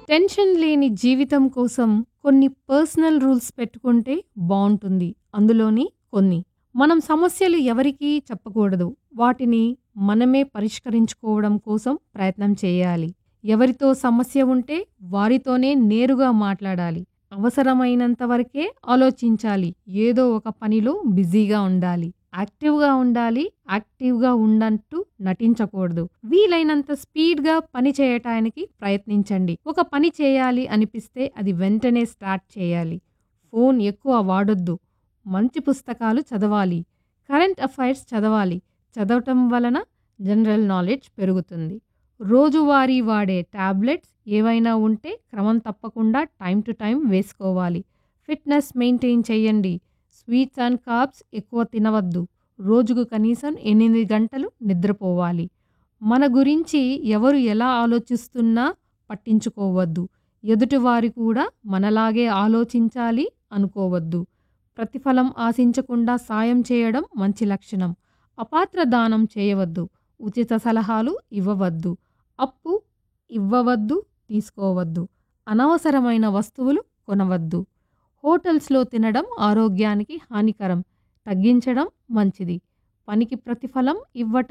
Tension లేని జీవితం కోసం కొన్ని పర్సనల్ రూల్స్ పెట్టుకుంటే బావుంటుంది. అందులోని కొన్ని. మనం సమస్యలు ఎవరికీ చెప్పకూడదు. వాటిని మనమే పరిష్కరించుకోవడం కోసం ప్రయత్నం చేయాలి. ఎవరితో సమస్య ఉంటే వారితోనే నేరుగా మాట్లాడాలి. అవసరమైనంత వరకే ఆలోచించాలి. ఏదో ఒక పనిలో బిజీగా ఉండాలి. యాక్టివ్‌గా ఉండాలి. యాక్టివ్‌గా ఉన్నట్టు నటించకూడదు. వీలైనంత స్పీడ్‌గా పని చేయటానికి ప్రయత్నించండి. ఒక పని చేయాలి అనిపిస్తే అది వెంటనే స్టార్ట్ చేయాలి. ఫోన్ ఎక్కువ వాడొద్దు. మంచి పుస్తకాలు చదవాలి. కరెంట్ అఫైర్స్ చదవాలి. చదవటం వలన జనరల్ నాలెడ్జ్ పెరుగుతుంది. రోజువారీ వాడే టాబ్లెట్స్ ఏవైనా ఉంటే క్రమం తప్పకుండా టైమ్ టు టైమ్ వేసుకోవాలి. ఫిట్‌నెస్ మెయింటైన్ చేయండి. స్వీట్స్ అండ్ కార్బ్స్ ఎక్కువ తినవద్దు. రోజుకు కనీసం 8 గంటలు నిద్రపోవాలి. మన గురించి ఎవరు ఎలా ఆలోచిస్తున్నా పట్టించుకోవద్దు. ఎదుటివారు కూడా మనలాగే ఆలోచించాలి అనుకోవద్దు. ప్రతిఫలం ఆశించకుండా సాయం చేయడం మంచి లక్షణం. అపాత్ర దానం చేయవద్దు. ఉచిత సలహాలు ఇవ్వవద్దు. అప్పు ఇవ్వవద్దు. తీసుకోవద్దు. అనవసరమైన వస్తువులు కొనవద్దు. హోటల్స్‌లో తినడం ఆరోగ్యానికి హానికరం. తగ్గించడం మంచిది. పనికి ప్రతిఫలం ఇవ్వటం